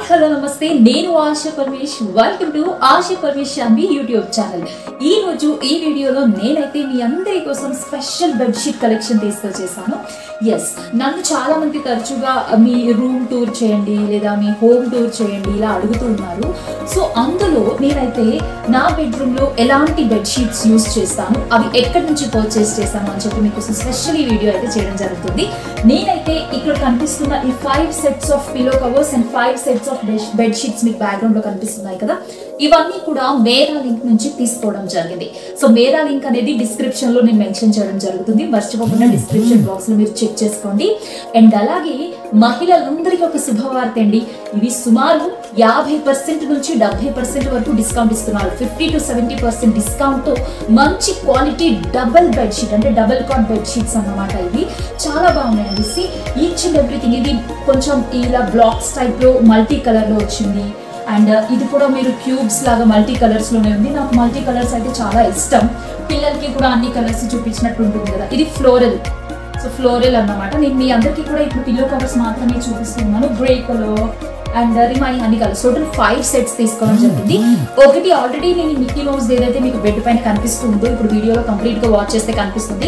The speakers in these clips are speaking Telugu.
హలో నమస్తే నేను ఆశ పరమేష్ వెల్కమ్ టు ఆశ పరమేష్ మీ యూట్యూబ్ ఛానల్ ఈ రోజు ఈ వీడియోలో నేనైతే మీ అందరి కోసం స్పెషల్ బెడ్షీట్ కలెక్షన్ తీసుకొచ్చేసాను ఎస్ నన్ను చాలా మంది తరచుగా మీ రూమ్ టూర్ చేయండి లేదా మీ హోమ్ టూర్ చేయండి ఇలా అడుగుతూ ఉన్నారు సో అందులో నేనైతే నా బెడ్రూమ్ లో ఎలాంటి బెడ్షీట్స్ యూస్ చేస్తాను అవి ఎక్కడి నుంచి పర్చేస్ చేస్తాను అని చెప్పి మీకోసం స్పెషల్ ఈ వీడియో అయితే చేయడం జరుగుతుంది నేనైతే ఇక్కడ కనిపిస్తున్న ఈ five sets of pillow covers and five sets of bed sheets మీకు బ్యాక్గ్రౌండ్ లో కనిపిస్తున్నాయి కదా ఇవన్నీ కూడా మేరా లింక్ నుంచి తీసుకోవడం జరిగింది సో మేరా లింక్ అనేది డిస్క్రిప్షన్ లో నేను మెన్షన్ చేయడం జరుగుతుంది మర్చిపోకుండా డిస్క్రిప్షన్ బాక్స్ లో మీరు చెక్ చేసుకోండి అండ్ అలాగే మహిళలందరికీ ఒక శుభవార్త అండి ఇవి సుమారు యాభై పర్సెంట్ నుంచి డెబ్బై పర్సెంట్ వరకు డిస్కౌంట్ ఇస్తున్నారు fifty to seventy percent discount తో మంచి క్వాలిటీ డబల్ బెడ్షీట్ అంటే డబల్ కాట్ బెడ్షీట్స్ అన్నమాట ఇవి చాలా బాగున్నాయండి సి ఈచ్ అండ్ ఎవ్రీథింగ్ ఇది కొంచెం ఇలా బ్లాక్స్ టైప్ లో మల్టీ కలర్ లో వచ్చింది అండ్ ఇది కూడా మీరు క్యూబ్స్ లాగా మల్టీ కలర్స్ లోనే ఉంది నాకు మల్టీ కలర్స్ అయితే చాలా ఇష్టం పిల్లలకి కూడా అన్ని కలర్స్ చూపించినట్టు ఉంటుంది కదా ఇది ఫ్లోరల్ సో ఫ్లోరల్ అన్నమాట నేను మీ అందరికీ కూడా ఇప్పుడు పిల్లో కవర్స్ మాత్రమే చూపిస్తున్నాను గ్రే కలర్ అండ్ రిమైనింగ్ అన్ని కలర్స్ టోటల్ ఫైవ్ సెట్స్ తీసుకోవడం జరిగింది ఒకటి ఆల్రెడీ నేను మిక్కీ మౌస్ ఏదైతే మీకు బెడ్ పైన కనిపిస్తుందో ఇప్పుడు వీడియోలో కంప్లీట్ గా వాచ్ చేస్తే కనిపిస్తుంది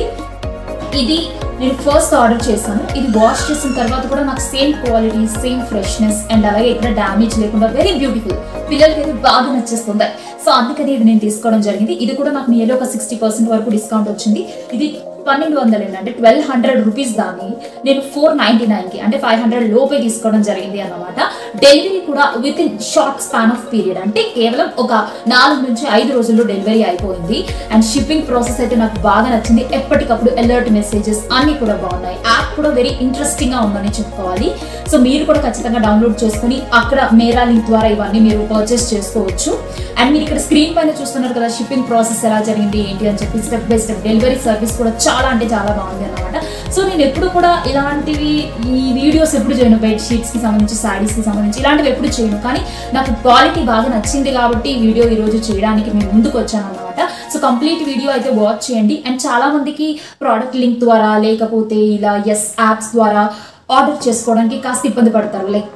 ఇది నేను ఫస్ట్ ఆర్డర్ చేశాను ఇది వాష్ చేసిన తర్వాత కూడా నాకు same quality same freshness and అలాగే ఇక్కడ డ్యామేజ్ లేకుండా వెరీ బ్యూటిఫుల్ పిల్లలకి అయితే బాగా నచ్చేస్తుంది సో అందుకని ఇది నేను తీసుకోవడం జరిగింది ఇది కూడా నాకు నియర్లీ ఒక సిక్స్టీ పర్సెంట్ వరకు డిస్కౌంట్ వచ్చింది ఇది పన్నెండు వందలు అంటే ట్వెల్వ్ హండ్రెడ్ రూపీస్ దాన్ని నేను ఫోర్ నైన్టీ నైన్కి అంటే ఫైవ్ హండ్రెడ్ లోపే తీసుకోవడం జరిగింది అన్నమాట డెలివరీ కూడా within short span of period అంటే కేవలం ఒక నాలుగు నుంచి ఐదు రోజుల్లో డెలివరీ అయిపోయింది అండ్ షిప్పింగ్ ప్రాసెస్ అయితే నాకు బాగా నచ్చింది ఎప్పటికప్పుడు అలర్ట్ మెసేజెస్ అన్ని కూడా బాగున్నాయి యాప్ కూడా వెరీ ఇంట్రెస్టింగ్ గా ఉందని చెప్పుకోవాలి సో మీరు కూడా ఖచ్చితంగా డౌన్లోడ్ చేసుకుని అక్కడ మేరా లింక్ ద్వారా ఇవన్నీ మీరు పర్చేస్ చేసుకోవచ్చు అండ్ మీరు ఇక్కడ స్క్రీన్ పైన చూస్తున్నారు కదా షిప్పింగ్ ప్రాసెస్ ఎలా జరిగింది ఏంటి అని చెప్పి step by step delivery service కూడా చాలా అంటే చాలా బాగుంది అనమాట సో నేను ఎప్పుడు కూడా ఇలాంటివి ఈ వీడియోస్ ఎప్పుడు చేయను బెడ్ షీట్స్ కి సంబంధించి శారీస్ కి సంబంధించి ఇలాంటివి ఎప్పుడు చేయను కానీ నాకు క్వాలిటీ బాగా నచ్చింది కాబట్టి ఈ వీడియో ఈ రోజు చేయడానికి మేము ముందుకు వచ్చాను అనమాట సో కంప్లీట్ వీడియో అయితే వాచ్ చేయండి అండ్ చాలా మందికి ప్రోడక్ట్ లింక్ ద్వారా లేకపోతే ఇలా ఎస్ యాప్స్ ద్వారా ఆర్డర్ చేసుకోవడానికి కాస్త ఇబ్బంది పడతారు లైక్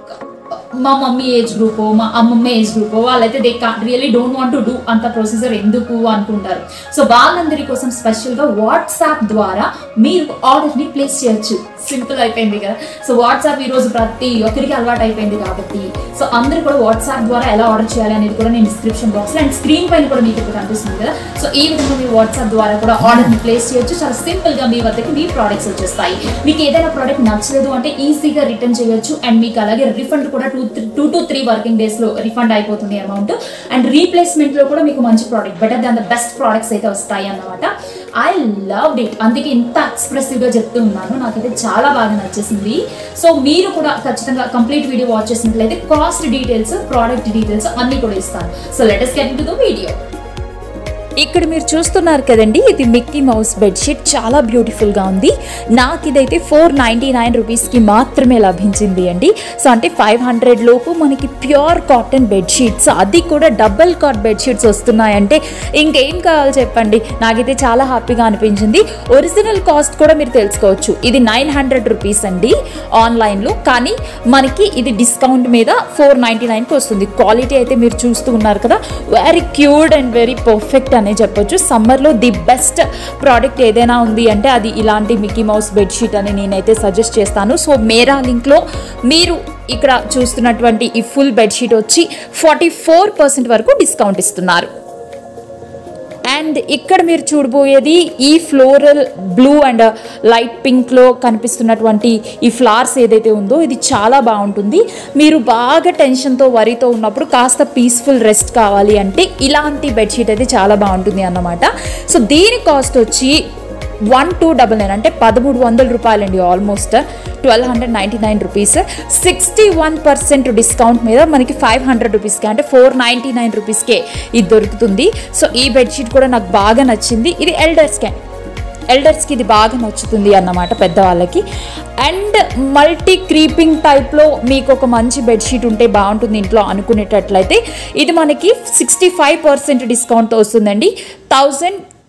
మా మమ్మీ ఏజ్ గ్రూప్ మా అమ్మమ్మ ఏజ్ గ్రూప్ వాళ్ళైతే దే కా really don't want to do అంత ప్రొసీజర్ ఎందుకు అనుకుంటారు సో వాళ్ళందరి కోసం స్పెషల్గా వాట్సాప్ ద్వారా మీరు ఆర్డర్ని ప్లేస్ చేయొచ్చు సింపుల్ అయిపోయింది కదా సో వాట్సాప్ ఈరోజు ప్రతి ఒక్కరికి అలవాటు అయిపోయింది కాబట్టి సో అందరూ కూడా వాట్సాప్ ద్వారా ఎలా ఆర్డర్ చేయాలి అనేది కూడా నేను డిస్క్రిప్షన్ బాక్స్ అండ్ స్క్రీన్ పైన కూడా మీకు ఇప్పుడు కనిపిస్తుంది కదా సో ఈ విధంగా మీరు వాట్సాప్ ద్వారా కూడా ఆర్డర్ని ప్లేస్ చేయొచ్చు చాలా సింపుల్గా మీ వద్దకి మీ ప్రోడక్ట్స్ వచ్చేస్తాయి మీకు ఏదైనా ప్రోడక్ట్ నచ్చలేదు అంటే ఈజీగా రిటర్న్ చేయొచ్చు అండ్ మీకు అలాగే రిఫండ్ కూడా two two to three working డేస్లో రిఫండ్ అయిపోతుంది అమౌంట్ అండ్ రీప్లేస్మెంట్లో కూడా మీకు మంచి product better than the best products అయితే వస్తాయి అన్నమాట ఐ లవ్ ఇట్ అందుకే ఇంత ఎక్స్ప్రెసివ్గా చెప్తూ ఉన్నాను నాకైతే చాలా బాగా నచ్చేసింది సో మీరు కూడా ఖచ్చితంగా కంప్లీట్ వీడియో వాచ్ చేసినట్లయితే కాస్ట్ డీటెయిల్స్ ప్రోడక్ట్ డీటెయిల్స్ అన్ని కూడా ఇస్తాను so latest get to the video ఇక్కడ మీరు చూస్తున్నారు కదండి ఇది మిక్కీ మౌస్ బెడ్షీట్ చాలా బ్యూటిఫుల్గా ఉంది నాకు ఇదైతే ఫోర్ నైంటీ నైన్ రూపీస్కి మాత్రమే లభించింది అండి సో అంటే ఫైవ్ హండ్రెడ్ లోపు మనకి ప్యూర్ కాటన్ బెడ్షీట్స్ అది కూడా డబల్ కాట్ బెడ్షీట్స్ వస్తున్నాయంటే ఇంకేం కావాలి చెప్పండి నాకైతే చాలా హ్యాపీగా అనిపించింది ఒరిజినల్ కాస్ట్ కూడా మీరు తెలుసుకోవచ్చు ఇది నైన్ హండ్రెడ్ రూపీస్ అండి ఆన్లైన్లో కానీ మనకి ఇది డిస్కౌంట్ మీద ఫోర్ నైంటీ నైన్కి వస్తుంది క్వాలిటీ అయితే మీరు చూస్తూ ఉన్నారు కదా very cured and very perfect అనే చెప్పొచ్చు సమ్మర్లో ది బెస్ట్ ప్రోడక్ట్ ఏదైనా ఉంది అంటే అది ఇలాంటి మిక్కీ మౌస్ బెడ్షీట్ అని నేనైతే సజెస్ట్ చేస్తాను సో మేరా లింక్లో మీరు ఇక్కడ చూస్తున్నటువంటి ఈ ఫుల్ బెడ్షీట్ వచ్చి ఫార్టీ ఫోర్ పర్సెంట్ వరకు డిస్కౌంట్ ఇస్తున్నారు అండ్ ఇక్కడ మీరు చూడబోయేది ఈ ఫ్లోరల్ బ్లూ అండ్ లైట్ పింక్లో కనిపిస్తున్నటువంటి ఈ ఫ్లవర్స్ ఏదైతే ఉందో ఇది చాలా బాగుంటుంది మీరు బాగా టెన్షన్తో వరితో ఉన్నప్పుడు కాస్త పీస్ఫుల్ రెస్ట్ కావాలి అంటే ఇలాంటి బెడ్షీట్ అయితే చాలా బాగుంటుంది అన్నమాట సో దీని కాస్ట్ వచ్చి వన్ టూ డబల్ నైన్ అంటే పదమూడు వందల రూపాయలండి almost twelve hundred ninety nine rupees sixty one percent discount మీద మనకి ఫైవ్ హండ్రెడ్ రూపీస్కి అంటే ఫోర్ నైంటీ నైన్ రూపీస్కే ఇది దొరుకుతుంది సో ఈ బెడ్షీట్ కూడా నాకు బాగా నచ్చింది ఇది ఎల్డర్స్కే ఎల్డర్స్కి ఇది బాగా నచ్చుతుంది అన్నమాట పెద్దవాళ్ళకి అండ్ మల్టీ క్రీపింగ్ టైప్లో మీకు ఒక మంచి బెడ్షీట్ ఉంటే బాగుంటుంది ఇంట్లో అనుకునేటట్లయితే ఇది మనకి సిక్స్టీ ఫైవ్ పర్సెంట్ డిస్కౌంట్తో వస్తుందండి thousand two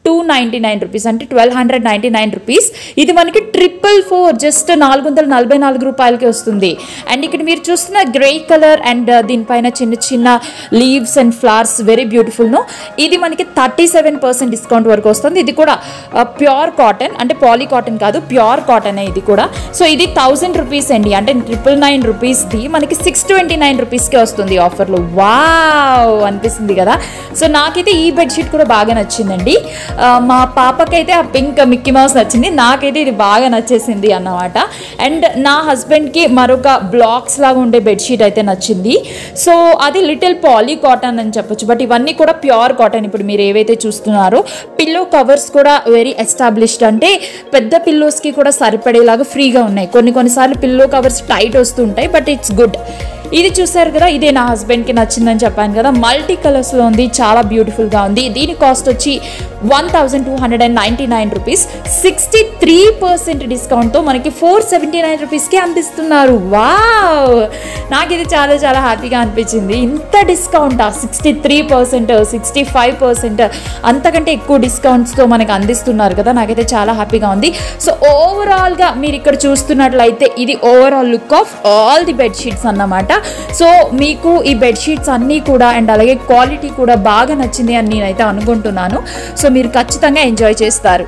two ninety nine rupees అంటే twelve hundred ninety nine rupees ఇది మనకి ట్రిపుల్ ఫోర్ జస్ట్ నాలుగు వందల నలభై నాలుగు రూపాయలకి వస్తుంది అండ్ ఇక్కడ మీరు చూస్తున్న గ్రే కలర్ అండ్ దీనిపైన చిన్న చిన్న leaves and flowers very beautiful no ఇది మనకి థర్టీ సెవెన్ పర్సెంట్ డిస్కౌంట్ వరకు వస్తుంది ఇది కూడా ప్యూర్ కాటన్ అంటే పాలీ కాటన్ కాదు ప్యూర్ కాటన్ ఇది కూడా సో ఇది థౌజండ్ రూపీస్ అండి అంటే ట్రిపుల్ నైన్ రూపీస్ది మనకి సిక్స్ ట్వంటీ నైన్ రూపీస్కి వస్తుంది ఆఫర్లో వావ్ అనిపిస్తుంది కదా సో నాకైతే ఈ బెడ్షీట్ కూడా బాగా నచ్చిందండి ఆ, మా పాపకైతే ఆ పింక్ మిక్కీ మౌస్ నచ్చింది నాకైతే ఇది బాగా నచ్చేసింది అన్నమాట అండ్ నా హస్బెండ్కి మరొక బ్లాక్స్ లాగా ఉండే బెడ్షీట్ అయితే నచ్చింది సో అది లిటిల్ పాలీ కాటన్ అని చెప్పొచ్చు బట్ ఇవన్నీ కూడా ప్యూర్ కాటన్ ఇప్పుడు మీరు ఏవైతే చూస్తున్నారో పిల్లో కవర్స్ కూడా వెరీ ఎస్టాబ్లిష్డ్ అంటే పెద్ద పిల్లోస్కి కూడా సరిపడేలాగా ఫ్రీగా ఉన్నాయి కొన్ని కొన్నిసార్లు పిల్లో కవర్స్ టైట్ వస్తుంటాయి బట్ ఇట్స్ గుడ్ ఇది చూసారు కదా ఇదే నా హస్బెండ్కి నచ్చిందని చెప్పాను కదా మల్టీ కలర్స్లో ఉంది చాలా బ్యూటిఫుల్గా ఉంది దీని కాస్ట్ వచ్చి one thousand two hundred and ninety nine rupees sixty three percent డిస్కౌంట్తో మనకి ఫోర్ సెవెంటీ నైన్ రూపీస్కి అందిస్తున్నారు వావ్ నాకు ఇది చాలా చాలా హ్యాపీగా అనిపించింది ఇంత discount sixty three percent sixty five percent అంతకంటే ఎక్కువ డిస్కౌంట్స్తో మనకి అందిస్తున్నారు కదా నాకైతే చాలా హ్యాపీగా ఉంది సో ఓవరాల్గా మీరు ఇక్కడ చూస్తున్నట్లయితే ఇది overall look of all the bedsheets అన్నమాట సో మీకు ఈ బెడ్షీట్స్ అన్నీ కూడా అండ్ అలాగే క్వాలిటీ కూడా బాగా నచ్చింది అని నేనైతే అనుకుంటున్నాను సో మీరు ఖచ్చితంగా ఎంజాయ్ చేస్తారు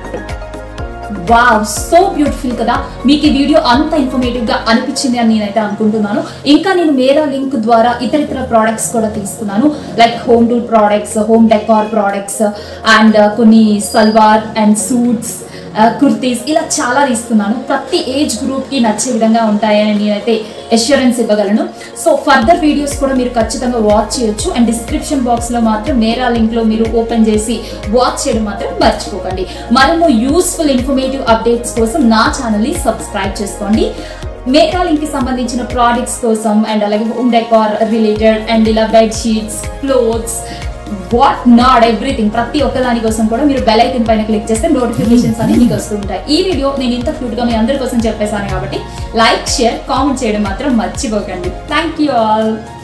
వావ్ సో బ్యూటిఫుల్ కదా మీకు ఈ వీడియో అంత ఇన్ఫర్మేటివ్ గా అనిపించింది అని నేనైతే అనుకుంటున్నాను ఇంకా నేను మేరా లింక్ ద్వారా ఇతర ఇతర ప్రోడక్ట్స్ కూడా తీసుకున్నాను like home tool products home decor products and కొన్ని సల్వార్ అండ్ సూట్స్ కుర్తీస్ ఇలా చాలా తీసుకున్నాను ప్రతి ఏజ్ గ్రూప్ కి నచ్చే విధంగా ఉంటాయని నేనైతే అష్యూరెన్స్ ఇవ్వగలను సో ఫర్దర్ వీడియోస్ కూడా మీరు ఖచ్చితంగా వాచ్ చేయొచ్చు అండ్ డిస్క్రిప్షన్ బాక్స్ లో మాత్రం మేరా లింక్ లో మీరు ఓపెన్ చేసి వాచ్ చేయడం మాత్రం మర్చిపోకండి మరెన్నో యూస్ఫుల్ ఇన్ఫర్మేటివ్ అప్డేట్స్ కోసం నా ఛానల్ ని సబ్స్క్రైబ్ చేసుకోండి మేరా లింక్ కి సంబంధించిన ప్రోడక్ట్స్ కోసం అండ్ అలాగే హోమ్ డెకార్ రిలేటెడ్ అండ్ ఇలా bed sheets clothes what not everything ప్రతి ఒక్క దాని కోసం కూడా మీరు బెల్ ఐకన్ పైన క్లిక్ చేస్తే నోటిఫికేషన్స్ అనేవి మీకు వస్తుంటాయి ఈ వీడియో నేను ఇంత క్యూట్ గా మీ అందరి కోసం చెప్పేశాను కాబట్టి లైక్ షేర్ కామెంట్ చేయడం మాత్రం మర్చిపోకండి థ్యాంక్ యూ ఆల్